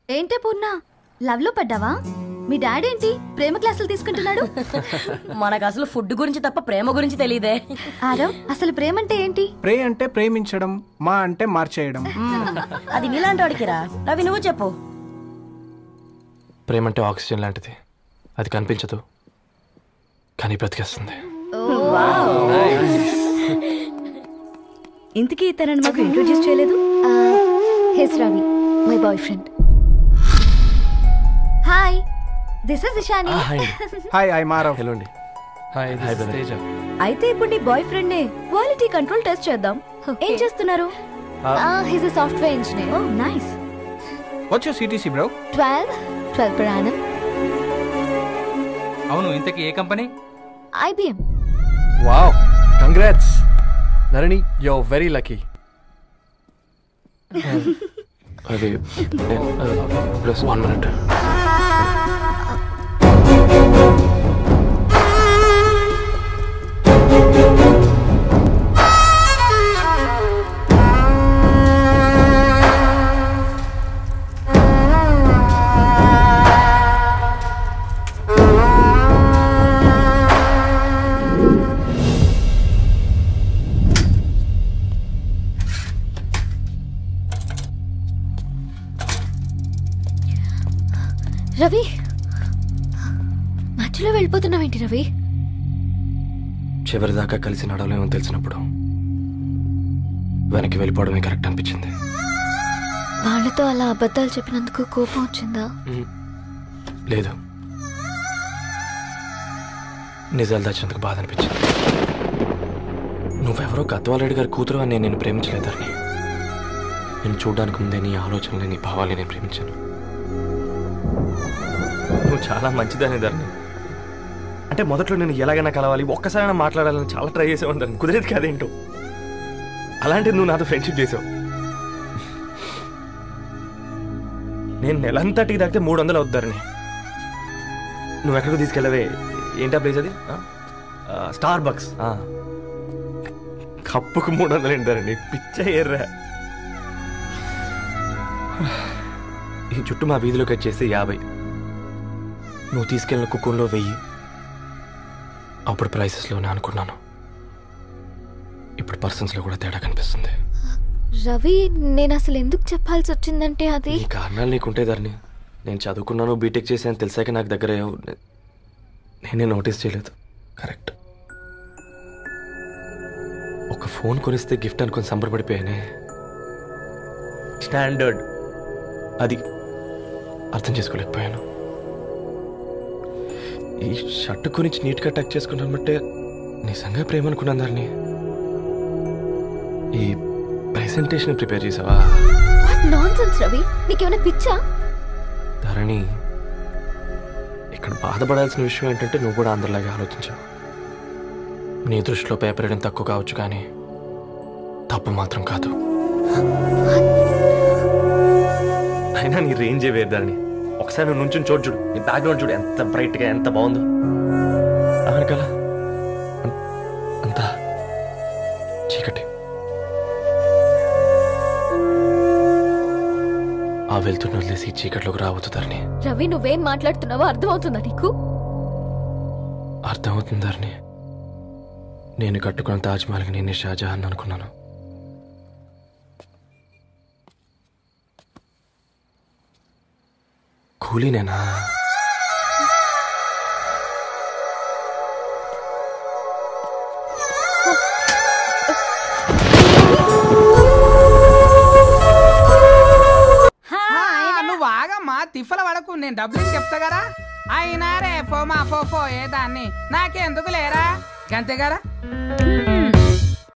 ఏంటే పూర్ణ లవ్ లో పడ్డావా మీ డాడీ ఏంటి ప్రేమ క్లాసులు తీసుకుంటున్నాడు మనకు అసలు ఫుడ్ గురించి తప్ప ప్రేమ గురించి తెలియదే ఆరవ్ అసలు ప్రేమ అంటే ఏంటి ప్రే అంటే ప్రేమించడం మా అంటే మార్చేయడం అది నీలాంటి వాడికిరా రవి నువ్వు చెప్పు ప్రేమ అంటే ఆక్సిజన్ లాంటిది అది కనిపించదు కానీ బ్రతికేస్తుంది ఇంతకీ తనని మాకు ఇంట్రొడ్యూస్ చేయలేదు he's Ravi my boyfriend hi this is Ishani hi hi I Maarav hello అండి హాయ్ హాయ్ తేజ అయితే ఇప్పుడు నీ బాయ్ ఫ్రెండ్ నే క్వాలిటీ కంట్రోల్ టెస్ట్ చేద్దాం ఏం చేస్తున్నారు he's a software engineer oh nice what's your CTC bro 12 12 per annum అవును ఇంతకీ ఏ కంపెనీ IBM వావ్ కంగ్రాట్స్ నరణి యో వెరీ లక్కీ అది ప్లస్ వన్ మినిట్ రవి మధ్యలో వెళ్ళిపోతున్నావేంటి రవి చివరి దాకా కలిసి నడవలేమో తెలిసినప్పుడు వెనక్కి వెళ్ళిపోవడమే కరెక్ట్ అనిపించింది వాళ్ళతో అలా అబద్ధాలు చెప్పినందుకు కోపం వచ్చిందా మ్మ్. లేదు నిజాలు దాచినందుకు బాధ అనిపించింది నువ్వెవరో గద్వాలరెడ్డి గారి కూతురు అని నేను నిన్ను ప్రేమించలేదని నేను చూడడానికి ముందే నీ ఆలోచనలు నీ భావాలు నేను ప్రేమించాను నువ్వు చాలా మంచిదని ధరణి అంటే మొదట్లో నేను ఎలాగైనా కలవాలి ఒక్కసారైనా మాట్లాడాలని చాలా ట్రై చేసేవాడిని ధరణి కుదిరేది కాదేంటో అలాంటిది నువ్వు నాతో ఫ్రెండ్షిప్ చేసావు నేను నెలంతటికి తాగితే మూడు వందలు అవుతారని నువ్వు ఎక్కడికి తీసుకెళ్ళవే ఏంటా ప్లేస్ అది స్టార్ బక్స్ కప్పుకు మూడు వందలు ఏంటారండి పిచ్చ ఎర్రా ఈ చుట్టూ మా వీధిలో కట్ చేస్తే యాభై నువ్వు తీసుకెళ్ళిన కుక్కర్లో వెయ్యి అప్పుడు ప్రైసెస్లోనే అనుకున్నాను ఇప్పుడు పర్సన్స్లో కూడా తేడా కనిపిస్తుంది రవి నేను అసలు ఎందుకు చెప్పాల్సి వచ్చిందంటే అది ఈ కారణాలు నీకుంటే ధరణి నేను చదువుకున్నాను బీటెక్ చేశాను తెలిసాక నాకు దగ్గర అయ్యావు. నే- నేనే నోటీస్ చేయలేదు కరెక్ట్ ఒక ఫోన్ కొనిస్తే గిఫ్ట్ అనుకొని సంబరపడిపోయానే స్టాండర్డ్ అది అర్థం చేసుకోలేకపోయాను ఈ షర్ట్ గురించి నీట్గా టచ్ చేసుకున్నాను బట్టే నిజంగా ప్రేమ అనుకున్నాను దాన్ని ఈ ప్రెజెంటేషన్ ప్రిపేర్ చేసావా నాన్ సెన్స్ రవి నీకేమైనా పిచ్చా ధరణి ఇక్కడ బాధపడాల్సిన విషయం ఏంటంటే నువ్వు కూడా అందరిలాగే ఆలోచించావు నీ దృష్టిలో పేపర్ వేయడం తక్కువ కావచ్చు కానీ తప్పు మాత్రం కాదు అయినా నీ రేంజే వేరు ధరణి ఒకసారి నువ్వు నుంచుని చూడు చూడు నీ బ్యాక్గ్రౌండ్ చూడు ఎంత బ్రైట్గా ఎంత బాగుందో వెనకాల అం- అంతా చీకటి ఆ వెళ్తున్న వదిలేసి ఈ చీకట్లోకి రావద్దు ధరణి రవి నువ్వేం మాట్లాడుతున్నావో అర్థమవుతుందా నీకు అర్థమవుతుంది ధరణి నేను కట్టుకున్న తాజ్మహల్కి నేనే షాజహాన్ అనుకున్నాను కూలీనేనా నువ్వు ఆగమ్మా తిప్పల పడకు నేను డబ్బులు చెప్తా కదా అయినా రే ఫో మా ఫో ఫో ఏ దాన్ని నాకెందుకు లేరా గంతే కదా